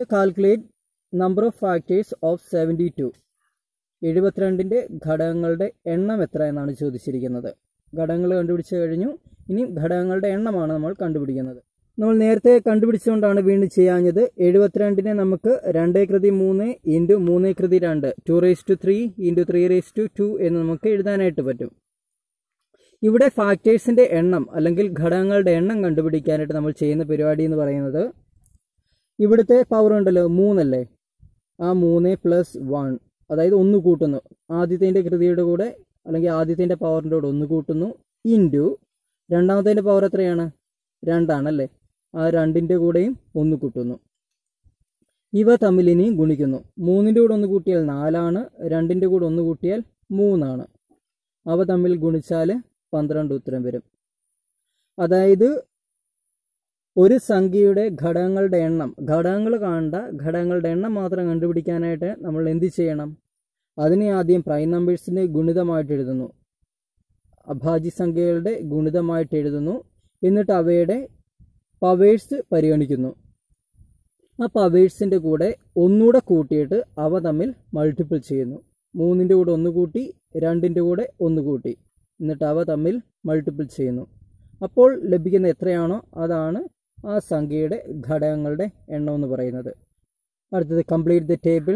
calculate number of factors of seventy two എഴുപത്തിരണ്ടിൻ്റെ ഘടകങ്ങളുടെ എണ്ണം എത്ര എന്നാണ് ചോദിച്ചിരിക്കുന്നത് ഘടകങ്ങൾ കണ്ടുപിടിച്ച് കഴിഞ്ഞു ഇനി ഘടകങ്ങളുടെ എണ്ണമാണ് നമ്മൾ കണ്ടുപിടിക്കുന്നത് നമ്മൾ നേരത്തെ കണ്ടുപിടിച്ചുകൊണ്ടാണ് വീണ്ടും ചെയ്യാഞ്ഞത് എഴുപത്തിരണ്ടിനെ നമുക്ക് രണ്ടേ കൃതി മൂന്ന് ഇൻറ്റു മൂന്നേ കൃതി രണ്ട് two raise to three into three raise to two എന്ന് നമുക്ക് എഴുതാനായിട്ട് പറ്റും ഇവിടെ ഫാക്ടേഴ്സിൻ്റെ എണ്ണം അല്ലെങ്കിൽ ഘടകങ്ങളുടെ എണ്ണം കണ്ടുപിടിക്കാനായിട്ട് നമ്മൾ ചെയ്യുന്ന പരിപാടി എന്ന് പറയുന്നത് ഇവിടുത്തെ പവർ ഉണ്ടല്ലോ മൂന്നല്ലേ ആ മൂന്ന് പ്ലസ് വൺ അതായത് ഒന്ന് കൂട്ടുന്നു ആദ്യത്തെ കൃതിയുടെ കൂടെ അല്ലെങ്കിൽ ആദ്യത്തെ പവറിൻ്റെ കൂടെ ഒന്ന് കൂട്ടുന്നു ഇൻറ്റു രണ്ടാമത്തെ പവർ എത്രയാണ് രണ്ടാണല്ലേ ആ രണ്ടിൻ്റെ കൂടെയും ഒന്ന് കൂട്ടുന്നു ഇവ തമ്മിൽ ഇനി ഗുണിക്കുന്നു മൂന്നിൻ്റെ കൂടെ ഒന്ന് കൂട്ടിയാൽ നാലാണ് രണ്ടിൻ്റെ കൂടെ ഒന്ന് കൂട്ടിയാൽ മൂന്നാണ് അവ തമ്മിൽ ഗുണിച്ചാൽ പന്ത്രണ്ട് ഉത്തരം വരും അതായത് ഒരു സംഖ്യയുടെ ഘടകങ്ങളുടെ എണ്ണം ഘടകങ്ങൾ കാണേണ്ട ഘടകങ്ങളുടെ എണ്ണം മാത്രം കണ്ടുപിടിക്കാനായിട്ട് നമ്മൾ എന്ത് ചെയ്യണം അതിനെ ആദ്യം പ്രൈം നമ്പേഴ്സിൻ്റെ ഗുണിതമായിട്ട് എഴുതുന്നു അഭാജ്യ സംഖ്യകളുടെ ഗുണിതമായിട്ട് എഴുതുന്നു എന്നിട്ട് അവയുടെ പവേഴ്സ് പരിഗണിക്കുന്നു ആ പവേഴ്സിൻ്റെ കൂടെ ഒന്നുകൂടെ കൂട്ടിയിട്ട് അവ തമ്മിൽ മൾട്ടിപ്പിൾ ചെയ്യുന്നു മൂന്നിൻ്റെ കൂടെ ഒന്ന് കൂട്ടി രണ്ടിൻ്റെ കൂടെ ഒന്ന് കൂട്ടി എന്നിട്ട് അവ തമ്മിൽ മൾട്ടിപ്പിൾ ചെയ്യുന്നു അപ്പോൾ ലഭിക്കുന്ന എത്രയാണോ അതാണ് ആ സംഖ്യയുടെ ഘടകങ്ങളുടെ എണ്ണം എന്ന് പറയുന്നത് അടുത്തത് കംപ്ലീറ്റ് ദ ടേബിൾ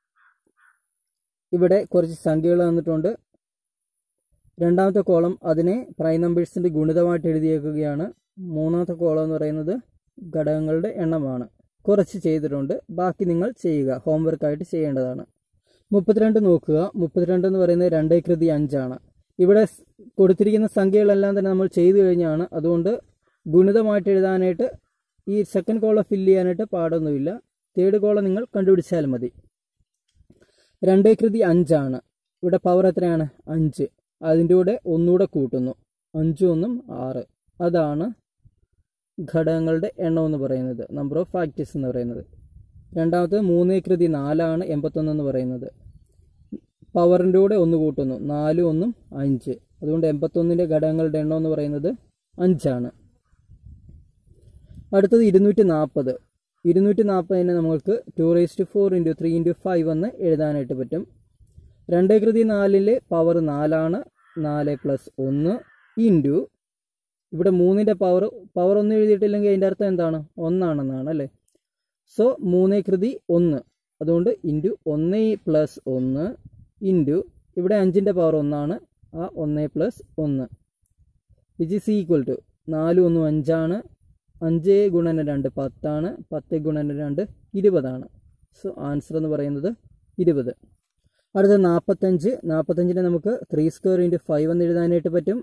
ഇവിടെ കുറച്ച് സംഖ്യകൾ തന്നിട്ടുണ്ട് രണ്ടാമത്തെ കോളം അതിനെ പ്രൈം നമ്പേഴ്സിൻ്റെ ഗുണിതമായിട്ട് എഴുതിയേക്കുകയാണ് മൂന്നാമത്തെ കോളം എന്ന് പറയുന്നത് ഘടകങ്ങളുടെ എണ്ണമാണ് കുറച്ച് ചെയ്തിട്ടുണ്ട് ബാക്കി നിങ്ങൾ ചെയ്യുക ഹോംവർക്കായിട്ട് ചെയ്യേണ്ടതാണ് മുപ്പത്തിരണ്ട് നോക്കുക മുപ്പത്തിരണ്ട് എന്ന് പറയുന്നത് രണ്ടേ കൃതി അഞ്ചാണ് ഇവിടെ കൊടുത്തിരിക്കുന്ന സംഖ്യകളെല്ലാം തന്നെ നമ്മൾ ചെയ്തു കഴിഞ്ഞാണ് അതുകൊണ്ട് ഗുണിതമായിട്ട് എഴുതാനായിട്ട് ഈ സെക്കൻഡ് കോളം ഫില്ല് ചെയ്യാനായിട്ട് പാടൊന്നുമില്ല തേർഡ് കോളം നിങ്ങൾ കണ്ടുപിടിച്ചാൽ മതി രണ്ടേ കൃതി അഞ്ചാണ് ഇവിടെ പവർ എത്രയാണ് അഞ്ച് അതിൻ്റെ കൂടെ ഒന്നുകൂടെ കൂട്ടുന്നു അഞ്ചും ഒന്നും ആറ് അതാണ് ഘടകങ്ങളുടെ എണ്ണം എന്ന് പറയുന്നത് നമ്പർ ഓഫ് ഫാക്ടേഴ്സ് എന്ന് പറയുന്നത് രണ്ടാമത് മൂന്നേ കൃതി നാലാണ് എൺപത്തൊന്ന് എന്ന് പറയുന്നത് പവറിൻ്റെ കൂടെ ഒന്ന് കൂട്ടുന്നു നാലും ഒന്നും അഞ്ച് അതുകൊണ്ട് എൺപത്തൊന്നിൻ്റെ ഘടകങ്ങളുടെ എണ്ണം എന്ന് പറയുന്നത് അഞ്ചാണ് അടുത്തത് ഇരുന്നൂറ്റി നാൽപ്പത് ഇരുന്നൂറ്റി നാൽപ്പതിനെ നമുക്ക് two raise to four into three into five എന്ന് എഴുതാനായിട്ട് പറ്റും രണ്ടേ കൃതി നാലിലെ പവർ നാലാണ് നാല് പ്ലസ് ഒന്ന് ഇൻറ്റു ഇവിടെ മൂന്നിൻ്റെ പവർ പവർ ഒന്നും എഴുതിയിട്ടില്ലെങ്കിൽ അതിൻ്റെ അർത്ഥം എന്താണ് ഒന്നാണെന്നാണ് അല്ലേ സോ മൂന്നേ കൃതി ഒന്ന് അതുകൊണ്ട് ഇൻറ്റു ഒന്ന് പ്ലസ് ഒന്ന് ഇൻറ്റു ഇവിടെ അഞ്ചിൻ്റെ പവർ ഒന്നാണ് ആ ഒന്ന് പ്ലസ് ഒന്ന് വിച്ച് ഈസ് ഈക്വൽ ടു നാലും ഒന്നും അഞ്ചാണ് അഞ്ച് ഗുണന രണ്ട് പത്താണ് പത്ത് ഗുണന രണ്ട് ഇരുപതാണ് സോ ആൻസർ എന്ന് പറയുന്നത് ഇരുപത് അടുത്ത നാൽപ്പത്തഞ്ച് നാൽപ്പത്തഞ്ചിനെ നമുക്ക് ത്രീ സ്ക്വയർ ഇൻറ്റു ഫൈവ് എന്ന് എഴുതാനായിട്ട് പറ്റും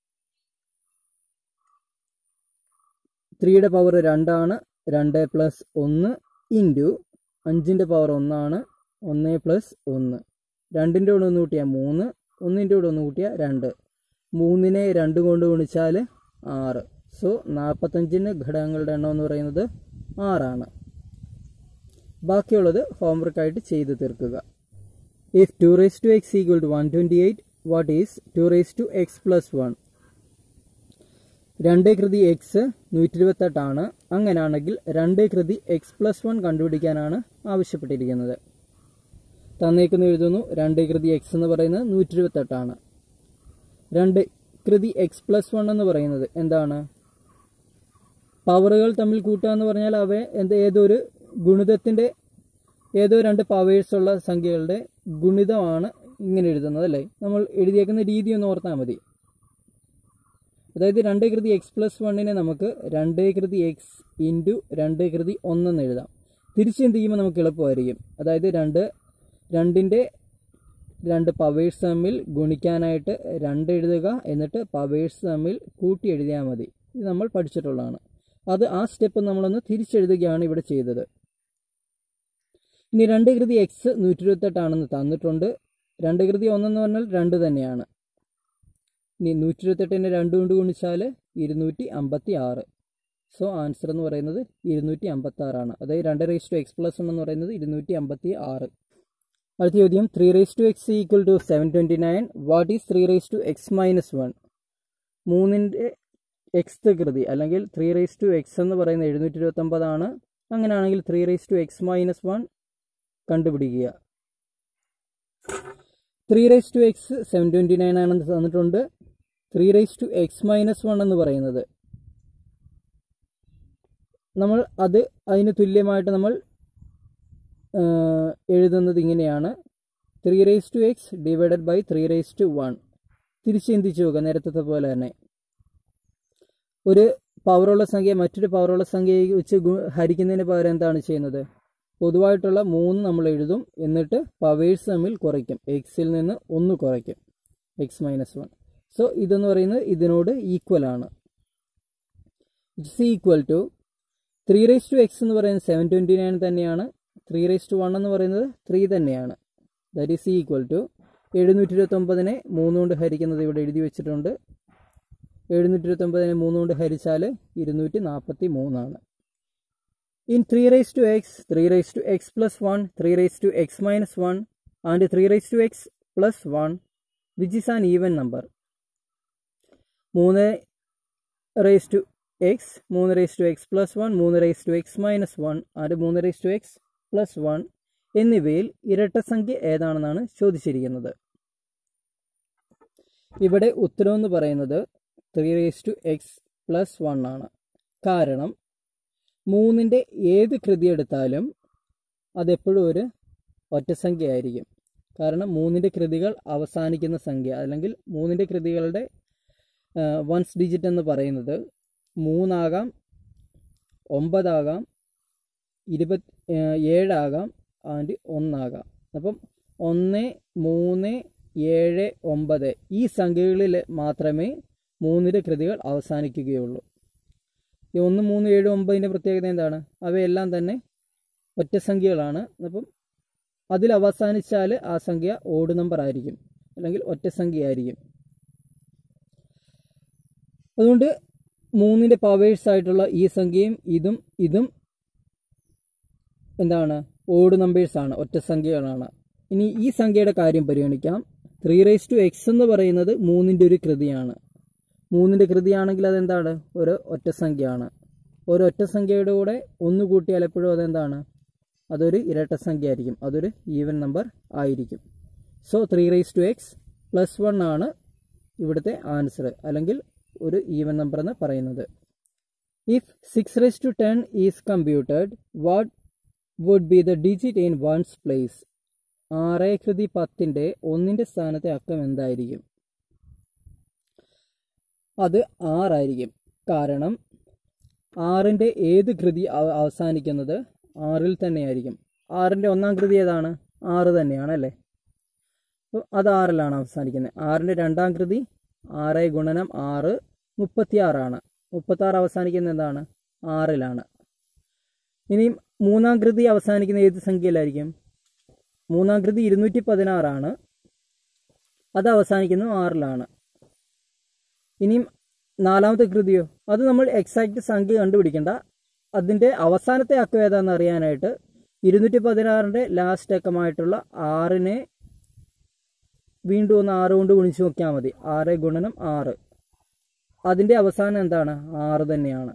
ത്രീയുടെ പവർ രണ്ടാണ് രണ്ട് പ്ലസ് ഒന്ന് ഇൻറ്റു അഞ്ചിൻ്റെ പവർ ഒന്നാണ് ഒന്ന് പ്ലസ് ഒന്ന് രണ്ടിൻ്റെ കൂടെ ഒന്ന് കൂട്ടിയാൽ മൂന്ന് ഒന്നിൻ്റെ കൂടെ ഒന്ന് കൂട്ടിയാൽ രണ്ട് മൂന്നിനെ രണ്ട് കൊണ്ട് ഗുണിച്ചാൽ ആറ് സോ നാൽപ്പത്തഞ്ചിന് ഘടകങ്ങളുടെ എണ്ണം എന്ന് പറയുന്നത് ആറാണ് ബാക്കിയുള്ളത് ഹോംവർക്കായിട്ട് ചെയ്ത് തീർക്കുക if two raise to x equal to one twenty eight what is two raise to x plus one രണ്ടേ കൃതി എക്സ് നൂറ്റി ഇരുപത്തെട്ടാണ് അങ്ങനെയാണെങ്കിൽ രണ്ടേ കൃതി എക്സ് പ്ലസ് വൺ കണ്ടുപിടിക്കാനാണ് ആവശ്യപ്പെട്ടിരിക്കുന്നത് തന്നേക്കുന്ന എഴുതുന്നു രണ്ടേ കൃതി എക്സ് എന്ന് പറയുന്നത് നൂറ്റി ഇരുപത്തെട്ടാണ് രണ്ട് കൃതി എക്സ് പ്ലസ് വൺ എന്ന് പറയുന്നത് എന്താണ് പവറുകൾ തമ്മിൽ കൂട്ടുക എന്ന് പറഞ്ഞാൽ അവ എന്ത് ഏതൊരു ഗുണിതത്തിൻ്റെ ഏതോ രണ്ട് പവേഴ്സ് ഉള്ള സംഖ്യകളുടെ ഗുണിതമാണ് ഇങ്ങനെ എഴുതുന്നത് അല്ലേ നമ്മൾ എഴുതിയേക്കുന്ന രീതി ഒന്ന് ഓർത്താൽ മതി അതായത് രണ്ടേ കൃതി എക്സ് പ്ലസ് വണ്ണിനെ നമുക്ക് രണ്ടേ കൃതി എക്സ് ഇൻറ്റു രണ്ടേ കൃതി ഒന്നെന്ന് എഴുതാം തിരിച്ച് എന്ത് ചെയ്യുമ്പോൾ നമുക്ക് എളുപ്പമായിരിക്കും അതായത് രണ്ട് രണ്ടിൻ്റെ രണ്ട് പവേഴ്സ് തമ്മിൽ ഗുണിക്കാനായിട്ട് രണ്ട് എഴുതുക എന്നിട്ട് പവേഴ്സ് തമ്മിൽ കൂട്ടി എഴുതിയാൽ മതി ഇത് നമ്മൾ പഠിച്ചിട്ടുള്ളതാണ് അത് ആ സ്റ്റെപ്പ് നമ്മളൊന്ന് തിരിച്ചെഴുതുകയാണ് ഇവിടെ ചെയ്തത് ഇനി രണ്ട് കൃതി എക്സ് നൂറ്റി ഇരുപത്തെട്ടാണെന്ന് തന്നിട്ടുണ്ട് രണ്ട് കൃതി ഒന്നെന്ന് പറഞ്ഞാൽ രണ്ട് തന്നെയാണ് ഇനി നൂറ്റി ഇരുപത്തെട്ടിനെ രണ്ട് കൊണ്ട് ഗുണിച്ചാൽ ഇരുന്നൂറ്റി അമ്പത്തി ആറ് സോ ആൻസർ എന്ന് പറയുന്നത് ഇരുന്നൂറ്റി അമ്പത്തി ആറാണ് അതായത് രണ്ട് raise to x plus one എന്ന് പറയുന്നത് ഇരുന്നൂറ്റി അമ്പത്തി ആറ് അടുത്ത ചോദ്യം three raise to x equal to seven twenty nine what is three raise to x minus one മൂന്നിൻ്റെ എക്സ് കൃതി അല്ലെങ്കിൽ ത്രീ റേസ് ടു എക്സ് എന്ന് പറയുന്നത് എഴുന്നൂറ്റി ഇരുപത്തൊമ്പതാണ് അങ്ങനെയാണെങ്കിൽ three raise to x minus one കണ്ടുപിടിക്കുക three raise to x seven twenty nine ആണെന്ന് തന്നിട്ടുണ്ട് three raise to x minus one എന്ന് പറയുന്നത് നമ്മൾ അത് അതിന് തുല്യമായിട്ട് നമ്മൾ ആ, എഴുതുന്നത് ഇങ്ങനെയാണ് three raise to x divided by three raise to one തിരിച്ച് ചിന്തിച്ചു നോക്കുക നേരത്തെ പോലെ തന്നെ ഒരു പവറുള്ള സംഖ്യ മറ്റൊരു പവറുള്ള സംഖ്യയെ വെച്ച് ഗു- ഹരിക്കുന്നതിന് പകരം എന്താണ് ചെയ്യുന്നത് പൊതുവായിട്ടുള്ള മൂന്ന് നമ്മൾ എഴുതും എന്നിട്ട് പവേഴ്സ് തമ്മിൽ കുറയ്ക്കും എക്സിൽ നിന്ന് ഒന്ന് കുറയ്ക്കും എക്സ് മൈനസ് വൺ സോ ഇതെന്ന് പറയുന്നത് ഇതിനോട് ഈക്വൽ ആണ് it's equal to three raise to x എന്ന് പറയുന്നത് സെവൻ ട്വൻറ്റി നയൻ തന്നെയാണ് ത്രീ റേസ് ടു വൺ എന്ന് പറയുന്നത് ത്രീ തന്നെയാണ് ദാറ്റ് ഈസ് ഈക്വൽ ടു എഴുന്നൂറ്റി ഇരുപത്തൊമ്പതിനെ മൂന്ന് കൊണ്ട് ഹരിക്കുന്നത് ഇവിടെ എഴുതി വെച്ചിട്ടുണ്ട് എഴുന്നൂറ്റി ഇരുപത്തൊമ്പതിനെ മൂന്ന് കൊണ്ട് ഹരിച്ചാൽ ഇരുന്നൂറ്റി നാൽപ്പത്തി മൂന്നാണ് in three raise to x three raise to x plus one three raise to x minus one and three raise to x plus one which is an even number മൂന്ന് റേസ് ടു എക്സ് മൂന്ന് raise to x plus one മൂന്ന് raise to x minus one ആൻഡ് മൂന്ന് raise to x plus one എന്നിവയിൽ ഇരട്ടസംഖ്യ ഏതാണെന്നാണ് ചോദിച്ചിരിക്കുന്നത് ഇവിടെ ഉത്തരം എന്ന് പറയുന്നത് three raise to x plus one ആണ് കാരണം മൂന്നിൻ്റെ ഏത് കൃതി എടുത്താലും അതെപ്പോഴും ഒരു ഒറ്റസംഖ്യ ആയിരിക്കും കാരണം മൂന്നിൻ്റെ കൃതികൾ അവസാനിക്കുന്ന സംഖ്യ അല്ലെങ്കിൽ മൂന്നിൻ്റെ കൃതികളുടെ വൺസ് ഡിജിറ്റ് എന്ന് പറയുന്നത് മൂന്നാകാം ഒമ്പതാകാം ഇരുപത്തി ഏഴാകാം ആൻഡ് ഒന്നാകാം അപ്പം ഒന്ന് മൂന്ന് ഏഴ് ഒമ്പത് ഈ സംഖ്യകളിൽ മാത്രമേ മൂന്നിൻ്റെ കൃതികൾ അവസാനിക്കുകയുള്ളൂ ഈ ഒന്ന് മൂന്ന് ഏഴ് ഒമ്പതിൻ്റെ പ്രത്യേകത എന്താണ് അവയെല്ലാം തന്നെ ഒറ്റസംഖ്യകളാണ് അപ്പം അതിൽ അവസാനിച്ചാൽ ആ സംഖ്യ ഓഡ് നമ്പർ ആയിരിക്കും അല്ലെങ്കിൽ ഒറ്റസംഖ്യ ആയിരിക്കും അതുകൊണ്ട് മൂന്നിൻ്റെ പവേഴ്സ് ആയിട്ടുള്ള ഈ സംഖ്യയും ഇതും ഇതും എന്താണ് ഓഡ് നമ്പേഴ്സ് ആണ് ഒറ്റസംഖ്യകളാണ് ഇനി ഈ സംഖ്യയുടെ കാര്യം പരിഗണിക്കാം ത്രീ റേസ് ടു എക്സ് എന്ന് പറയുന്നത് മൂന്നിൻ്റെ ഒരു കൃതിയാണ് മൂന്നിൻ്റെ കൃതിയാണെങ്കിൽ അതെന്താണ് ഒരു ഒറ്റസംഖ്യയാണ് ഒരു ഒറ്റസംഖ്യയുടെ കൂടെ ഒന്ന് കൂട്ടിയാൽ എപ്പോഴും അതെന്താണ് അതൊരു ഇരട്ടസംഖ്യ ആയിരിക്കും അതൊരു ഈവൻ നമ്പർ ആയിരിക്കും so three raise to x plus one ആണ് ഇവിടുത്തെ ആൻസർ അല്ലെങ്കിൽ ഒരു ഈവൻ നമ്പർ എന്ന് പറയുന്നത് if six raise to ten is computed what would be the digit in ones place ആറ് കൃതി പത്തിൻ്റെ ഒന്നിൻ്റെ സ്ഥാനത്തെ അക്കം എന്തായിരിക്കും അത് ആറായിരിക്കും കാരണം ആറിൻ്റെ ഏത് കൃതി അവ- അവസാനിക്കുന്നത് ആറിൽ തന്നെയായിരിക്കും ആറിൻ്റെ ഒന്നാം കൃതി ഏതാണ് ആറ് തന്നെയാണ് അല്ലേ അപ്പോൾ അത് ആറിലാണ് അവസാനിക്കുന്നത് ആറിൻ്റെ രണ്ടാം കൃതി ആറ് ഗുണനം ആറ് മുപ്പത്തിയാറാണ് മുപ്പത്താറ് അവസാനിക്കുന്നത് എന്താണ് ആറിലാണ് ഇനി മൂന്നാം കൃതി അവസാനിക്കുന്ന ഏത് സംഖ്യയിലായിരിക്കും മൂന്നാം കൃതി ഇരുന്നൂറ്റി പതിനാറാണ് അത് അവസാനിക്കുന്നത് ആറിലാണ് ഇനിയും നാലാമത്തെ കൃതിയോ അത് നമ്മൾ എക്സാക്റ്റ് സംഖ്യ കണ്ടുപിടിക്കണ്ട അതിൻ്റെ അവസാനത്തെ അക്കം ഏതാണെന്ന് അറിയാനായിട്ട് ഇരുന്നൂറ്റി പതിനാറിൻ്റെ ലാസ്റ്റ് അക്കമായിട്ടുള്ള ആറിനെ വീണ്ടും ഒന്ന് ആറ് കൊണ്ട് ഗുണിച്ച് നോക്കിയാൽ മതി ആറ് ഗുണനം ആറ് അതിൻ്റെ അവസാനം എന്താണ് ആറ് തന്നെയാണ്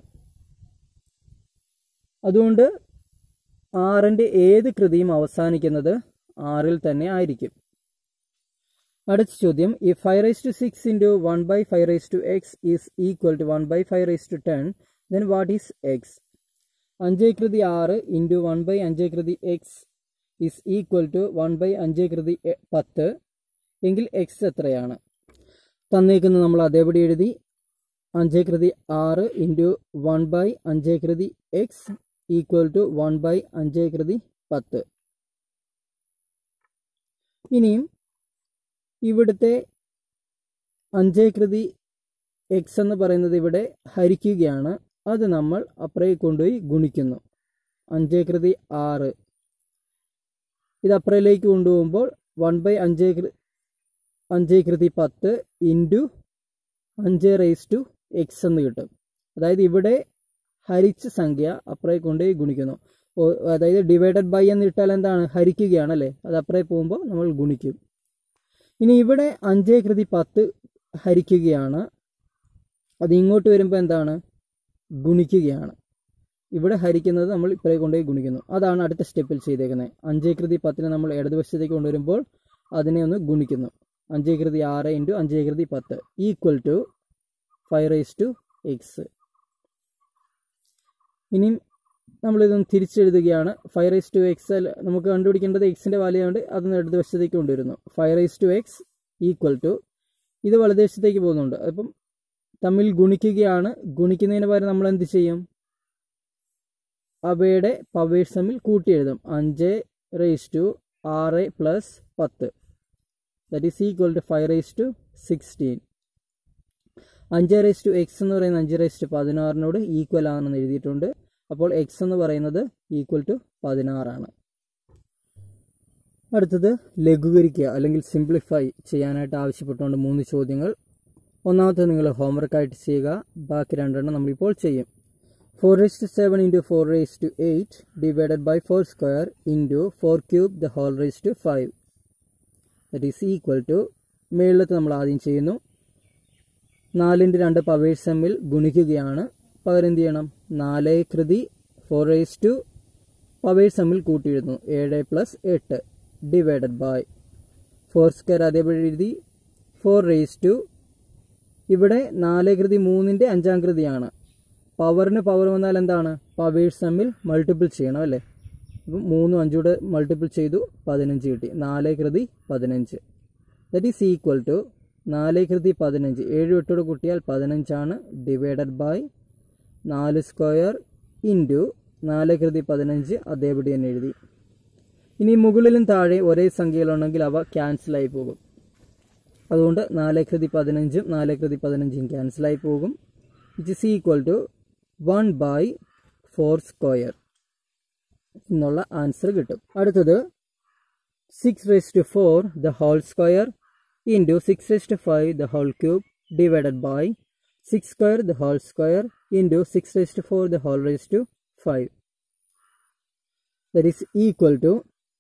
അതുകൊണ്ട് ആറിൻ്റെ ഏത് കൃതിയും അവസാനിക്കുന്നത് ആറിൽ തന്നെ ആയിരിക്കും അടുത്ത ചോദ്യം ഈ five raise to six into one by five raise to x is equal to one by five raise to ten then what is x അഞ്ചേ കൃതി ആറ് ഇൻറ്റു വൺ ബൈ അഞ്ചേ കൃതി x is equal to one by അഞ്ചേ കൃതി A- പത്ത് എങ്കിൽ X എത്രയാണ് തന്നേക്കുന്നത് നമ്മൾ അതേപടി എഴുതി അഞ്ചേ കൃതി ആറ് ഇൻറ്റു വൺ ബൈ അഞ്ചേ കൃതി x equal to one by അഞ്ചേ കൃതി പത്ത് ഇനിയും ഇവിടുത്തെ അഞ്ചേ കൃതി എക്സ് എന്ന് പറയുന്നത് ഇവിടെ ഹരിക്കുകയാണ് അത് നമ്മൾ അപ്പുറേ കൊണ്ടുപോയി ഗുണിക്കുന്നു അഞ്ചേ കൃതി ആറ് ഇത് അപ്പുറയിലേക്ക് കൊണ്ടുപോകുമ്പോൾ വൺ ബൈ അഞ്ചേ കൃ അഞ്ചേ കൃതി പത്ത് ഇൻറ്റു അഞ്ച് റേസ് ടു എക്സ് എന്ന് കിട്ടും അതായത് ഇവിടെ ഹരിച്ച സംഖ്യ അപ്പുറേ കൊണ്ടുപോയി ഗുണിക്കുന്നു ഓ- അതായത് ഡിവൈഡഡ് ബൈ എന്ന് ഇട്ടാൽ എന്താണ് ഹരിക്കുകയാണ് അല്ലേ അത് അപ്പുറേ പോകുമ്പോൾ നമ്മൾ ഗുണിക്കും ഇനി ഇവിടെ അഞ്ചേ കൃതി പത്ത് ഹരിക്കുകയാണ് അത് ഇങ്ങോട്ട് വരുമ്പോൾ എന്താണ് ഗുണിക്കുകയാണ് ഇവിടെ ഹരിക്കുന്നത് നമ്മൾ ഇപ്പറേ കൊണ്ടുപോയി ഗുണിക്കുന്നു അതാണ് അടുത്ത സ്റ്റെപ്പിൽ ചെയ്തേക്കുന്നത് അഞ്ചേ കൃതി പത്തിനെ നമ്മൾ ഇടതുവശത്തേക്ക് കൊണ്ടുവരുമ്പോൾ അതിനെ ഒന്ന് ഗുണിക്കുന്നു അഞ്ചേ കൃതി ആറ് ഇൻറ്റു അഞ്ചേ കൃതി പത്ത് equal to five raise to x ഇനിയും നമ്മളിതൊന്ന് തിരിച്ചെഴുതുകയാണ് ഫൈവ് റൈസ് ടു എക്സ് നമുക്ക് കണ്ടുപിടിക്കേണ്ടത് എക്സിൻ്റെ വാല്യൂ ആയതുകൊണ്ട് അതൊന്ന് ഇടതുവശത്തേക്ക് കൊണ്ടുവരുന്നു five raise to x equal to ഇത് വലതുവശത്തേക്ക് പോകുന്നുണ്ട് അപ്പം തമ്മിൽ ഗുണിക്കുകയാണ് ഗുണിക്കുന്നതിന് പകരം നമ്മൾ എന്ത് ചെയ്യും അവയുടെ പവേഴ്സ് തമ്മിൽ കൂട്ടി എഴുതും അഞ്ച് റേസ് ടു ആറ് പ്ലസ് പത്ത് that is equal to five raise to sixteen അഞ്ച് റേസ് ടു എക്സ് എന്ന് പറയുന്നത് അഞ്ച് റേസ് ടു പതിനാറിനോട് ഈക്വൽ ആണെന്ന് എഴുതിയിട്ടുണ്ട് അപ്പോൾ എക്സ് എന്ന് പറയുന്നത് ഈക്വൽ ടു പതിനാറാണ് അടുത്തത് ലഘൂകരിക്കുക അല്ലെങ്കിൽ സിംപ്ലിഫൈ ചെയ്യാനായിട്ട് ആവശ്യപ്പെട്ടുകൊണ്ട് മൂന്ന് ചോദ്യങ്ങൾ ഒന്നാമത്തെ നിങ്ങൾ ഹോംവർക്കായിട്ട് ചെയ്യുക ബാക്കി രണ്ടെണ്ണം നമ്മളിപ്പോൾ ചെയ്യും four raise to seven into four raise to eight divided by four square into four cube the whole raise to five that is equal to മേളിലത്ത് നമ്മൾ ആദ്യം ചെയ്യുന്നു നാലിൻ്റെ രണ്ട് പവേഴ്സ് തമ്മിൽ ഗുണിക്കുകയാണ് പകരം എന്ത് ചെയ്യണം നാല് കൃതി ഫോർ റേസ് ടു പവേഴ്സ് തമ്മിൽ കൂട്ടിയിടുന്നു ഏഴ് പ്ലസ് എട്ട് ഡിവൈഡഡ് ബൈ ഫോർ സ്ക്വയർ അതേപോലെ എഴുതി ഫോർ റേസ് ടു ഇവിടെ നാല് കൃതി മൂന്നിൻ്റെ അഞ്ചാം കൃതിയാണ് പവറിന് പവർ വന്നാൽ എന്താണ് പവേഴ്സ് തമ്മിൽ മൾട്ടിപ്പിൾ ചെയ്യണം അല്ലേ അപ്പം മൂന്നും അഞ്ചൂടെ മൾട്ടിപ്പിൾ ചെയ്തു പതിനഞ്ച് കിട്ടി നാല് കൃതി പതിനഞ്ച് ദറ്റ് ഈസ് ഈക്വൽ ടു നാല് കൃതി പതിനഞ്ച് ഏഴ് എട്ടോട് കൂട്ടിയാൽ പതിനഞ്ചാണ് ഡിവൈഡഡ് ബൈ നാല് സ്ക്വയർ ഇൻറ്റു നാല് കൃതി പതിനഞ്ച് അതേപടി തന്നെ എഴുതി ഇനി മുകളിലും താഴെ ഒരേ സംഖ്യകളുണ്ടെങ്കിൽ അവ ക്യാൻസലായി പോകും അതുകൊണ്ട് നാല് കൃതി പതിനഞ്ചും നാല് കൃതി പതിനഞ്ചും ക്യാൻസലായി പോകും it is equal to one by four square എന്നുള്ള ആൻസർ കിട്ടും അടുത്തത് six raise to four the whole square into six raise to five the whole cube divided by six square the whole square into six raise to four the whole raise to five that is equal to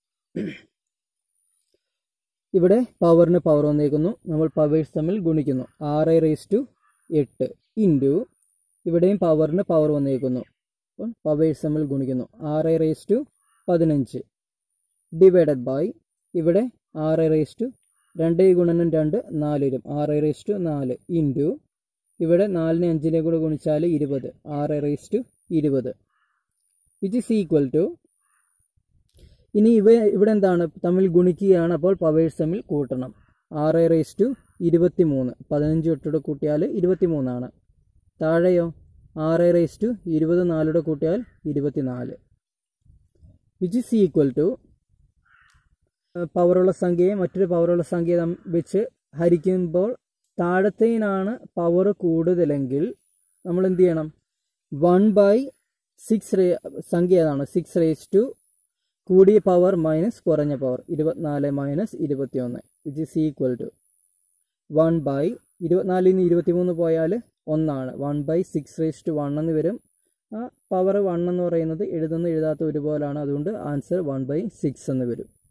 ഇവിടെ പവറിന് power വന്നേക്കുന്നു നമ്മൾ powers തമ്മിൽ ഗുണിക്കുന്നു ആറ് raise to എട്ട് into ഇവിടെയും പവറിന് power വന്നേക്കുന്നു അപ്പം പവേഴ്സ് തമ്മിൽ ഗുണിക്കുന്നു ആറ് റേസ് ടു പതിനഞ്ച് ഡിവൈഡഡ് ബൈ ഇവിടെ ആറ് റേസ് ടു രണ്ട് ഗുണനം രണ്ട് നാല് വരും ആറ് റേസ് ടു നാല് ഇൻറ്റു ഇവിടെ നാലിനെ അഞ്ചിനെ കൂടെ ഗുണിച്ചാൽ ഇരുപത് ആറ് റേസ് ടു ഇരുപത് വിച്ച് ഇസ് ഈക്വൽ ടു ഇനി ഇവ ഇവിടെ എന്താണ് തമ്മിൽ ഗുണിക്കുകയാണ് അപ്പോൾ പവേഴ്സ് തമ്മിൽ കൂട്ടണം ആറ് റേസ് ടു ഇരുപത്തി മൂന്ന് പതിനഞ്ച് തൊട്ടൂടെ കൂട്ടിയാൽ ഇരുപത്തി മൂന്നാണ് താഴെയോ ആറ് റേസ് ടു ഇരുപത് നാലൂടെ കൂട്ടിയാൽ ഇരുപത്തി നാല് വിച്ച് ഇസ് ഈക്വൽ ടു പവറുള്ള സംഖ്യയെ മറ്റൊരു പവറുള്ള സംഖ്യ തം- വെച്ച് ഹരിക്കുമ്പോൾ താഴത്തേനാണ് പവർ കൂടുതലെങ്കിൽ നമ്മൾ എന്ത് ചെയ്യണം വൺ ബൈ സിക്സ് റേ സംഖ്യ ഏതാണ് സിക്സ് റേസ് ടു കൂടിയ പവർ മൈനസ് കുറഞ്ഞ പവർ ഇരുപത്തിനാല് മൈനസ് ഇരുപത്തിയൊന്ന് which is equal to one by ഇരുപത്തിനാലിൽ നിന്ന് ഇരുപത്തിമൂന്ന് പോയാൽ ഒന്നാണ് one by six raise to one എന്ന് വരും ആ പവർ വൺ എന്ന് പറയുന്നത് എഴുതുന്ന എഴുതാത്ത ഒരുപോലാണ് അതുകൊണ്ട് ആൻസർ വൺ ബൈ സിക്സ് എന്ന് വരും